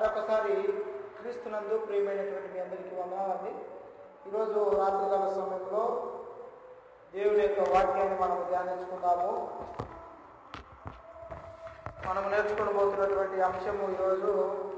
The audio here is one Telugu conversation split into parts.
మరొకసారి క్రీస్తునందు ప్రియమైనటువంటి మీ అందరికీ వందనాలండి ఈరోజు రాత్రికాల సమయంలో దేవుడి యొక్క వాక్యాన్ని మనం ధ్యానించుకుందాము మనం నేర్చుకోబోతున్నటువంటి అంశము ఈరోజు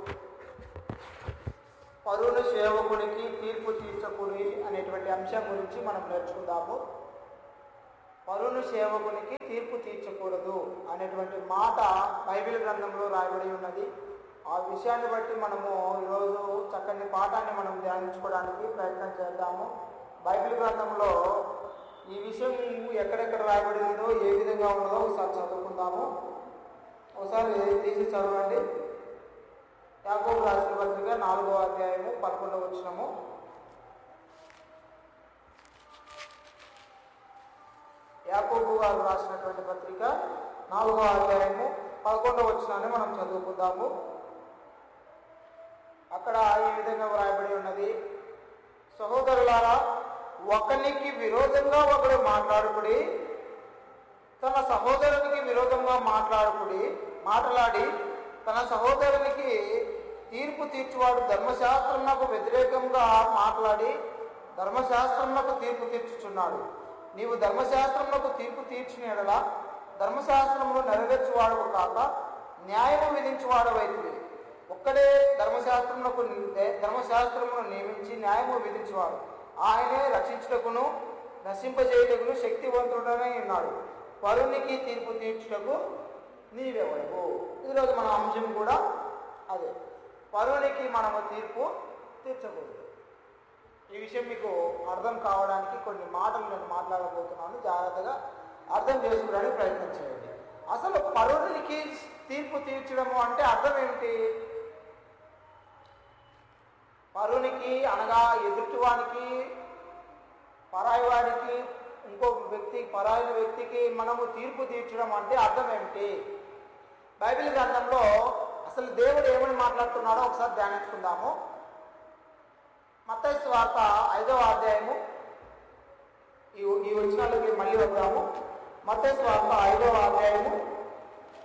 పరుల సేవకునికి తీర్పు తీర్చకుని అనేటువంటి అంశం గురించి మనం నేర్చుకుందాము పరులు సేవకునికి తీర్పు తీర్చకూడదు అనేటువంటి మాట బైబిల్ గ్రంథంలో రాయబడి ఉన్నది ఆ విషయాన్ని బట్టి మనము ఈరోజు చక్కని పాఠాన్ని మనం ధ్యానించుకోవడానికి ప్రయత్నం చేద్దాము బైబిల్ గ్రంథంలో ఈ విషయం ఎక్కడెక్కడ రాయబడి ఉందో ఏ విధంగా ఉన్నదో ఒకసారి చదువుకుందాము ఒకసారి తీసి చదవండి యాకోబు రాసిన పత్రిక నాలుగో అధ్యాయము పదకొండవ వచ్చినము యాకోబు గారు రాసినటువంటి పత్రిక నాలుగో అధ్యాయము పదకొండవ వచ్చినాన్ని మనం చదువుకుందాము అక్కడ ఈ విధంగా వ్రాయబడి ఉన్నది సహోదరులారా ఒకనికి విరోధంగా ఒకడు మాట్లాడుకుడి తన సహోదరునికి విరోధంగా మాట్లాడుకుడి మాట్లాడి తన సహోదరునికి తీర్పు తీర్చువాడు ధర్మశాస్త్రంకు వ్యతిరేకంగా మాట్లాడి ధర్మశాస్త్రంకు తీర్పు తీర్చుచున్నాడు నీవు ధర్మశాస్త్రములకు తీర్పు తీర్చిన ఎడల ధర్మశాస్త్రమును నెరవేర్చువాడు కాక న్యాయము విధించువాడవైతుంది ఒక్కడే ధర్మశాస్త్రములకు ధర్మశాస్త్రమును నియమించి న్యాయము విధించువాడు ఆయనే రక్షించుటకును నశింపజేయుటకును శక్తివంతుడనే ఉన్నాడు పరునికి తీర్పు తీర్చుటకు నీవెవడవు ఈరోజు మన అంశం కూడా అదే పరునికి మనము తీర్పు తీర్చకూడదు ఈ విషయం మీకు అర్థం కావడానికి కొన్ని మాటలు నేను మాట్లాడబోతున్నాను జాగ్రత్తగా అర్థం చేసుకోవడానికి ప్రయత్నం చేయండి అసలు పరునికి తీర్పు తీర్చడము అంటే అర్థం ఏమిటి పరునికి అనగా ఎదుటివానికి పరాయివాడికి ఇంకో వ్యక్తి పరాయిన వ్యక్తికి మనము తీర్పు తీర్చడం అంటే అర్థం ఏమిటి బైబిల్ గ్రంథంలో అసలు దేవుడు ఏమని మాట్లాడుతున్నాడో ఒకసారి ధ్యానించుకుందాము మత్తయి వార్త ఐదవ అధ్యాయము ఈ ఈ వచ్చినాలకి మళ్ళీ వద్దాము మత్తయి వార్త ఐదవ అధ్యాయము